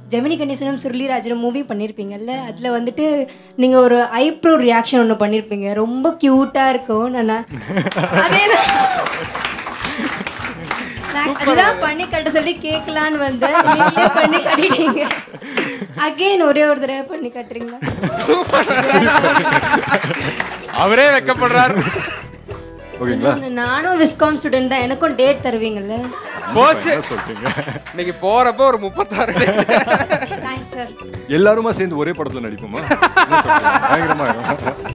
Gemini கணேசனும் சுருளிராஜனும் movie பண்ணியிருப்பீங்கல்ல அதில் வந்துட்டு நீங்கள் ஒரு ஐப்ரோ ரியாக்ஷன் ஒன்று பண்ணியிருப்பீங்க ரொம்ப க்யூட்டாக இருக்கும் நான் அதேதான் நான் அதுதான் பண்ணி கட்ட சொல்லி கேட்கலான்னு வந்தேன் நீங்களே பண்ணி கட்டிட்டீங்க அகைன் ஒரே ஒரு தடவை பண்ணி கட்டுறீங்களா அவரே வெக்கப்படுறாரு ஓகேங்களா நானும் விஸ்காம் ஸ்டூடெண்ட் தான் எனக்கும் டேட் தருவீங்கல்ல போச்சு என்ன சொல்றீங்க இன்னைக்கு போறப்ப ஒரு முப்பத்தாறு தேங்க்ஸ் சார் எல்லாருமா சேர்ந்து ஒரே படத்துல நடிப்போமா என்ன சொல்றீங்க? பயங்கரமா இருக்கும்